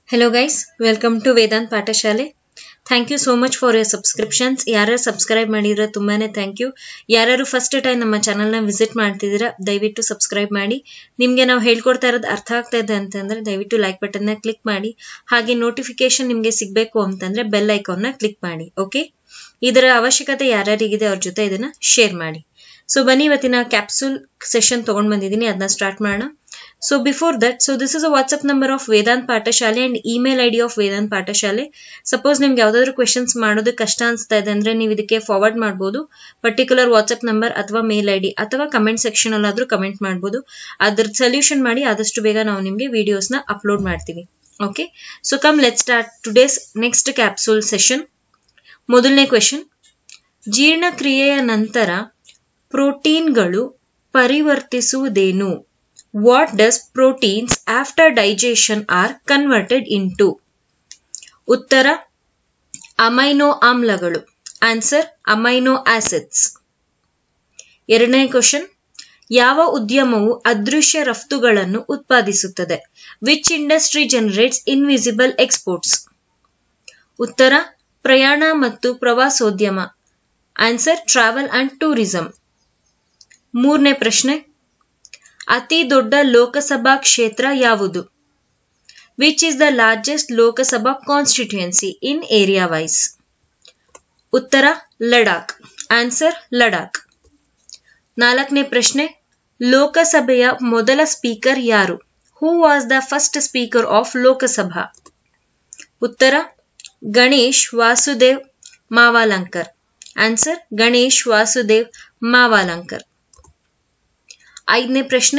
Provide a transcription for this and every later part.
Hello guys, welcome to Vedant Pathashale thank you so much for your subscriptions ಯಾರ್ಯಾರು subscribe ಮಾಡಿದ್ರೆ ತುಂಬಾನೇ thank you ಯಾರ್ಯಾರು first time ನಮ್ಮ ಚಾನಲ್ನ ವಿಸಿಟ್ ಮಾಡ್ತಿದ್ದೀರಾ ದಯವಿಟ್ಟು ಸಬ್ಸ್ಕ್ರೈಬ್ ಮಾಡಿ ನಿಮಗೆ ನಾವು ಹೇಳ್ಕೊಡ್ತಾ ಇರೋದು ಅರ್ಥ ಆಗ್ತಾ ಇದೆ ಅಂತಂದ್ರೆ ದಯವಿಟ್ಟು ಲೈಕ್ ಬಟನ್ನ ಕ್ಲಿಕ್ ಮಾಡಿ ಹಾಗೆ ನೋಟಿಫಿಕೇಶನ್ ನಿಮಗೆ ಸಿಗಬೇಕು ಅಂತಂದ್ರೆ ಬೆಲ್ ಐಕಾನ್ನ ಕ್ಲಿಕ್ ಮಾಡಿ ಓಕೆ ಇದರ ಅವಶ್ಯಕತೆ ಯಾರ್ಯಾರಿಗಿದೆ ಅವ್ರ ಜೊತೆ ಇದನ್ನ ಶೇರ್ ಮಾಡಿ ಸೊ ಬನ್ನಿ ಇವತ್ತಿನ ಕ್ಯಾಪ್ಸೂಲ್ ಸೆಷನ್ ತಗೊಂಡ್ ಬಂದಿದ್ದೀನಿ ಅದನ್ನ ಸ್ಟಾರ್ಟ್ ಮಾಡೋಣ so before that so this is a WhatsApp number of Vedant Pathashale and email I D of Vedant Pathashale suppose ನಿಮ್ಗೆ ಯಾವ್ದಾದ್ರು ಕ್ವೆಶನ್ಸ್ ಮಾಡೋದಕ್ಕೆ ಕಷ್ಟ ಅನ್ಸ್ತಾ ಇದೆ ಅಂದ್ರೆ ನೀವು ಇದಕ್ಕೆ ಫಾರ್ವರ್ಡ್ ಮಾಡ್ಬೋದು ಪರ್ಟಿಕ್ಯುಲರ್ ವಾಟ್ಸ್ಆಪ್ ನಂಬರ್ ಅಥವಾ ಮೇಲ್ ಐ ಡಿ ಅಥವಾ ಕಮೆಂಟ್ ಸೆಕ್ಷನ್ ಅಲ್ಲಾದ್ರೂ ಕಮೆಂಟ್ ಮಾಡ್ಬೋದು ಅದ್ರ ಸೊಲ್ಯೂಷನ್ ಮಾಡಿ ಆದಷ್ಟು ಬೇಗ ನಾವು ನಿಮಗೆ ವಿಡಿಯೋಸ್ನ ಅಪ್ಲೋಡ್ ಮಾಡ್ತೀವಿ okay so come let start today's next capsule session ಮೊದಲನೇ ಕ್ವೆಶನ್ ಜೀರ್ಣಕ್ರಿಯೆಯ ನಂತರ ಪ್ರೋಟೀನ್ಗಳು ಪರಿವರ್ತಿಸುವುದೇನು what does proteins after digestion are converted into ಉತ್ತರ ಅಮೈನೋ ಆಮ್ಲಗಳು ಆನ್ಸರ್ ಅಮೈನೋ ಆಸಿಡ್ಸ್ ಎರಡನೇ ಕ್ವಶನ್ ಯಾವ ಉದ್ಯಮವು ಅದೃಶ್ಯ ರಫ್ತುಗಳನ್ನು ಉತ್ಪಾದಿಸುತ್ತದೆ which industry generates invisible exports ಉತ್ತರ ಪ್ರಯಾಣ ಮತ್ತು ಪ್ರವಾಸೋದ್ಯಮ ಆನ್ಸರ್ ಟ್ರಾವೆಲ್ ಅಂಡ್ ಟೂರಿಸಂ ಮೂರನೇ ಪ್ರಶ್ನೆ ಅತಿ ದೊಡ್ಡ ಲೋಕಸಭಾ ಕ್ಷೇತ್ರ ಯಾವುದು which is the largest Lok Sabha constituency in area wise ಉತ್ತರ ಲಡಾಖ್ ಆನ್ಸರ್ ಲಡಾಖ್ ನಾಲ್ಕನೇ ಪ್ರಶ್ನೆ ಲೋಕಸಭೆಯ ಮೊದಲ ಸ್ಪೀಕರ್ ಯಾರು who was the first speaker of Lok Sabha ಉತ್ತರ ಗಣೇಶ್ ವಾಸುದೇವ್ ಮಾವಾಲಂಕರ್ ಆನ್ಸರ್ ಗಣೇಶ್ ವಾಸುದೇವ್ ಮಾವಾಲಂಕರ್ ಐದನೇ ಪ್ರಶ್ನೆ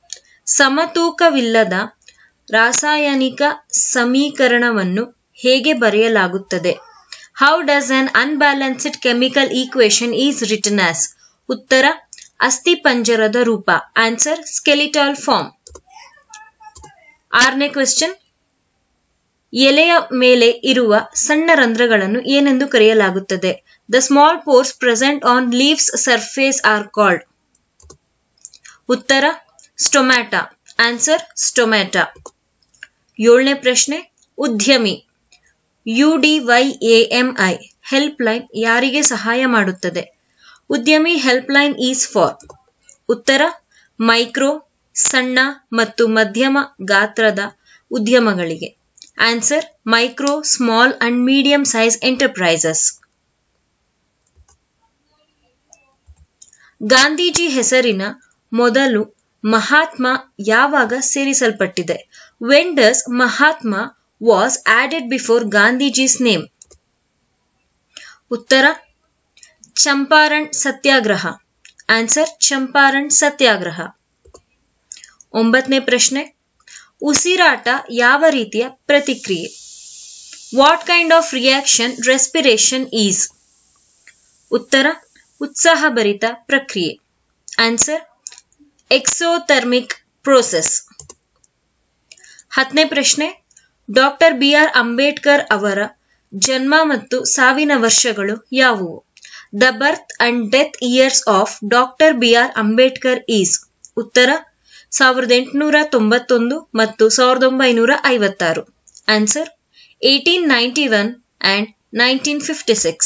ಸಮತೂಕವಿಲ್ಲದ ರಾಸಾಯನಿಕ ಸಮೀಕರಣವನ್ನು ಹೇಗೆ ಬರೆಯಲಾಗುತ್ತದೆ how does un unbalanced chemical equation is written as ಉತ್ತರ ಅಸ್ಥಿಪಂಜರದ ರೂಪ ಆನ್ಸರ್ ಸ್ಕೆಲಿಟಲ್ ಫಾರ್ಮ್ ಆರನೇ ಕ್ವೆಶ್ಚನ್ ಎಲೆಯ ಮೇಲೆ ಇರುವ ಸಣ್ಣ ರಂಧ್ರಗಳನ್ನು ಏನೆಂದು ಕರೆಯಲಾಗುತ್ತದೆ the small pores present on leaves surface are called ಉತ್ತರ ಸ್ಟೊಮ್ಯಾಟ ಆನ್ಸರ್ ಸ್ಟೊಮ್ಯಾಟ ಏಳನೇ ಪ್ರಶ್ನೆ ಉದ್ಯಮಿ U D Y A M I help line ಯಾರಿಗೆ ಸಹಾಯ ಮಾಡುತ್ತದೆ Udyami help line is for ಉತ್ತರ ಮೈಕ್ರೋ ಸಣ್ಣ ಮತ್ತು ಮಧ್ಯಮ ಗಾತ್ರದ ಉದ್ಯಮಗಳಿಗೆ answer micro small and medium size enterprises Gandhiji ಹೆಸರಿನ ಮೊದಲು ಮಹಾತ್ಮ ಯಾವಾಗ ಸೇರಿಸಲ್ಪಟ್ಟಿದೆ when does Mahatma was added before Gandhiji's name ಉತ್ತರ ಚಂಪಾರಣ್ ಸತ್ಯಾಗ್ರಹ ಆನ್ಸರ್ ಚಂಪಾರಣ್ ಸತ್ಯಾಗ್ರಹ ಒಂಬತ್ತನೇ ಪ್ರಶ್ನೆ ಉಸಿರಾಟ ಯಾವ ರೀತಿಯ ಪ್ರತಿಕ್ರಿಯೆ what kind of reaction respiration is ಉತ್ತರ ಉತ್ಸಾಹಭರಿತ ಪ್ರಕ್ರಿಯೆ ಆನ್ಸರ್ ಎಕ್ಸೋಥರ್ಮಿಕ್ ಪ್ರೋಸೆಸ್ ಹತ್ತನೇ ಪ್ರಶ್ನೆ ಡಾಕ್ಟರ್ ಬಿ ಆರ್ ಅಂಬೇಡ್ಕರ್ ಅವರ ಜನ್ಮ ಮತ್ತು ಸಾವಿನ ವರ್ಷಗಳು ಯಾವುವು the birth and death years of doctor B R Ambedkar is ಉತ್ತರ ಸಾವಿರದ ಎಂಟುನೂರ ತೊಂಬತ್ತೊಂದು ಮತ್ತು ಸಾವಿರದ ಒಂಬೈನೂರ ಐವತ್ತಾರು answer eighteen ninety one and nineteen fifty six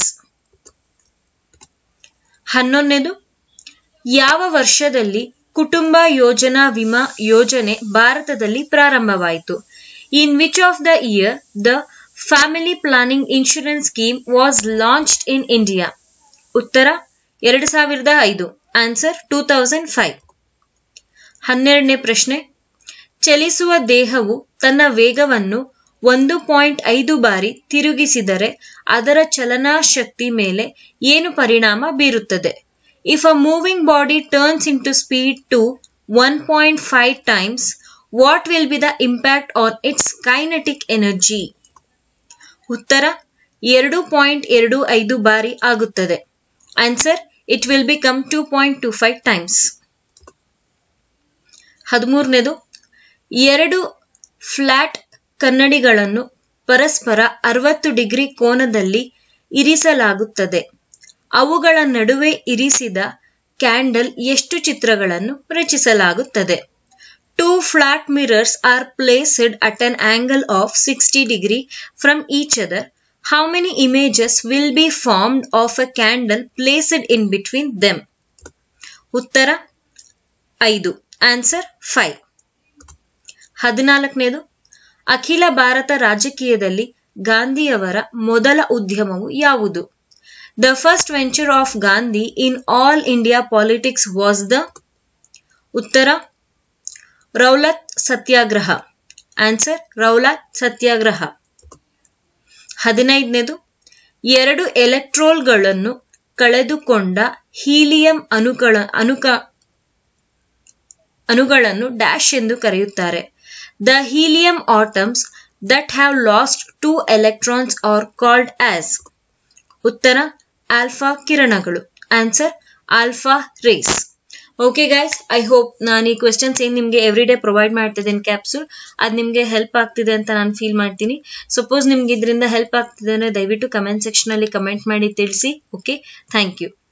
ಹನ್ನೊಂದನೇದು ಯಾವ ವರ್ಷದಲ್ಲಿ ಕುಟುಂಬ ಯೋಜನಾ ವಿಮಾ ಯೋಜನೆ ಭಾರತದಲ್ಲಿ ಪ್ರಾರಂಭವಾಯಿತು in which of the year the family planning insurance scheme was launched in India ಉತ್ತರ ಎರಡು ಸಾವಿರದ ಐದು ಆನ್ಸರ್ ಟೂ ತೌಸಂಡ್ ಫೈವ್ ಹನ್ನೆರಡನೇ ಪ್ರಶ್ನೆ ಚಲಿಸುವ ದೇಹವು ತನ್ನ ವೇಗವನ್ನು ಒಂದು ಪಾಯಿಂಟ್ ಐದು ಬಾರಿ ತಿರುಗಿಸಿದರೆ ಅದರ ಚಲನಾ ಶಕ್ತಿ ಮೇಲೆ ಏನು ಪರಿಣಾಮ ಬೀರುತ್ತದೆ if a moving body turns into speed to one point five times what will be the impact on its kinetic energy ಉತ್ತರ ಎರಡು ಪಾಯಿಂಟ್ ಎರಡು ಐದು ಬಾರಿ ಆಗುತ್ತದೆ answer it will become two point two five times ಹದಿಮೂರನೇದು ಎರಡು ಫ್ಲಾಟ್ ಕನ್ನಡಿಗಳನ್ನು ಪರಸ್ಪರ ಅರವತ್ತು ಡಿಗ್ರಿ ಕೋನದಲ್ಲಿ ಇರಿಸಲಾಗುತ್ತದೆ ಅವುಗಳ ನಡುವೆ ಇರಿಸಿದ ಕ್ಯಾಂಡಲ್ ಎಷ್ಟು ಚಿತ್ರಗಳನ್ನು ರಚಿಸಲಾಗುತ್ತದೆ two flat mirrors are placed at an angle of 60 degree from each other, how many images will be formed of a candle placed in between them? ಉತ್ತರ ಐದು ಆನ್ಸರ್ ಫೈವ್ ಹದಿನಾಲ್ಕನೇದು ಅಖಿಲ ಭಾರತ ರಾಜಕೀಯದಲ್ಲಿ ಗಾಂಧಿಯವರ ಮೊದಲ ಉದ್ಯಮವು ಯಾವುದು the first venture of Gandhi in all India politics was the ಉತ್ತರ Rowlatt Satyagraha answer Rowlatt Satyagraha ಹದಿನೈದನೇದು ಎರಡು ಎಲೆಕ್ಟ್ರೋಲ್ಗಳನ್ನು ಕಳೆದುಕೊಂಡ ಹೀಲಿಯಂ ಅಣುಗಳ ಅಣುಕ ಅಣುಗಳನ್ನು ಡ್ಯಾಶ್ ಎಂದು ಕರೆಯುತ್ತಾರೆ the helium atoms that have lost two electrons are called as ಉತ್ತರ ಆಲ್ಫಾ ಕಿರಣಗಳು answer alpha rays okay guys I hope ನಾನು ಈ ಕ್ವೆಶನ್ಸ್ ಏನು ನಿಮಗೆ ಎವ್ರಿ ಡೇ ಪ್ರೊವೈಡ್ ಮಾಡ್ತಿದ್ದೇನೆ ಕ್ಯಾಪ್ಸೂಲ್ ಅದು ನಿಮಗೆ ಹೆಲ್ಪ್ ಆಗ್ತಿದೆ ಅಂತ ನಾನು ಫೀಲ್ ಮಾಡ್ತೀನಿ ಸಪೋಸ್ ನಿಮ್ಗೆ ಇದರಿಂದ ಹೆಲ್ಪ್ ಆಗ್ತಿದೆ ಅಂದರೆ ದಯವಿಟ್ಟು ಕಮೆಂಟ್ ಸೆಕ್ಷನಲ್ಲಿ ಕಮೆಂಟ್ ಮಾಡಿ ತಿಳಿಸಿ ಓಕೆ ಥ್ಯಾಂಕ್ ಯು